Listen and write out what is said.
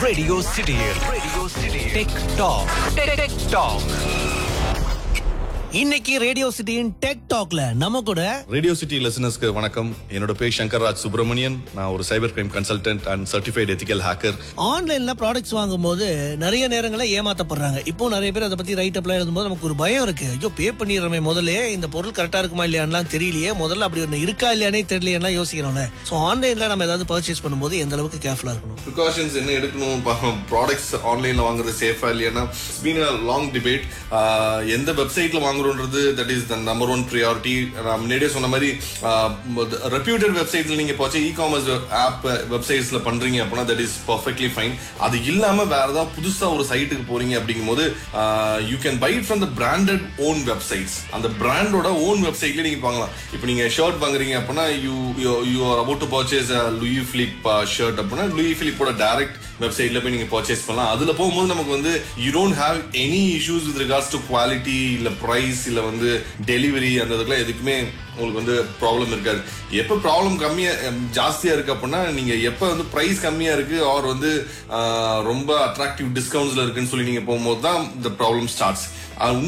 Radio City. Radio City. Tech Talk. Tech Talk. இன்னைக்கு radio சிட்டியின் tech டாக்ல நம்ம கூட ரேடியோ சிட்டி லிசனர்ஸ்க்கு வணக்கம் என்னோட பேர் சங்கர் ராஜ் சுப்பிரமணியன் நான் ஒரு cyber crime consultant and certified ethical hacker ஆன்லைன்ல ப்ராடக்ட்ஸ் வாங்கும்போது நிறைய நேரங்களில் ஏமாத்தப்படுறாங்க இப்போ நிறைய பேர் அதை பத்தி ரைட் அப்லாம் எழுதும்போது நமக்கு ஒரு பயம் இருக்கு ஐயோ பே பண்ணிடுறோமே முதல்ல இந்த பொருள் கரெக்டா இருக்குமா இல்லையான்லாம் தெரியலையே முதல்ல அப்படி ஒன்று இருக்கா இல்லையானே தெரியலையா யோசிக்கிறோம்ல ஸோ ஆன்லைன்ல நம்ம ஏதாவது பர்ச்சேஸ் பண்ணும்போது எந்த அளவுக்கு கேர்ஃபுல்லா இருக்கணும் ப்ரிகாஷன்ஸ் என்ன எடுக்கணும் ப்ராடக்ட்ஸ் ஆன்லைன்ல வாங்குறது சேஃபா இல்லையானா பீன் லாங் டிபேட் எந்த வெப்சைட்ல வாங்குறோன்றது that is the number one priority நான் முன்னாடியே சொன்ன மாதிரி ரெப்யூட்டட் வெப்சைட்ல நீங்க போச்சு இ காமர்ஸ் ஆப் வெப்சைட்ஸ்ல பண்றீங்க அப்படின்னா தட் இஸ் பர்ஃபெக்ட்லி ஃபைன் அது இல்லாம வேற ஏதாவது புதுசா ஒரு சைட்டுக்கு போறீங்க அப்படிங்கும் போது you can buy from the branded own websites அந்த பிராண்டோட ஓன் வெப்சைட்ல நீங்க வாங்கலாம் இப்போ நீங்க ஷர்ட் வாங்குறீங்க அப்படின்னா you you are about to purchase Louis Philippe shirt அப்படின்னா லூயி ஃபிலிப்போட டைரக்ட் வெப்சைட்ல போய் நீங்க பர்ச்சேஸ் பண்ணலாம் அதுல போகும்போது நமக்கு வந்து you don't have any issues with regards to quality இல்ல பிரைஸ் இல்ல வந்து டெலிவரி அந்த இதுக்கெல்லாம் எதுக்குமே உங்களுக்கு வந்து ப்ராப்ளம் இருக்காது எப்போ ப்ராப்ளம் கம்மியா அஹ், ஜாஸ்தியா இருக்கு அப்படின்னா நீங்க எப்போ வந்து பிரைஸ் கம்மியா இருக்கு ஆர் வந்து ஆஹ், ரொம்ப அட்ராக்டிவ் டிஸ்கவுண்ட்ஸ்ல இருக்குன்னு சொல்லி நீங்க போகும்போது தான் இந்த ப்ராப்ளம் ஸ்டார்ட்ஸ்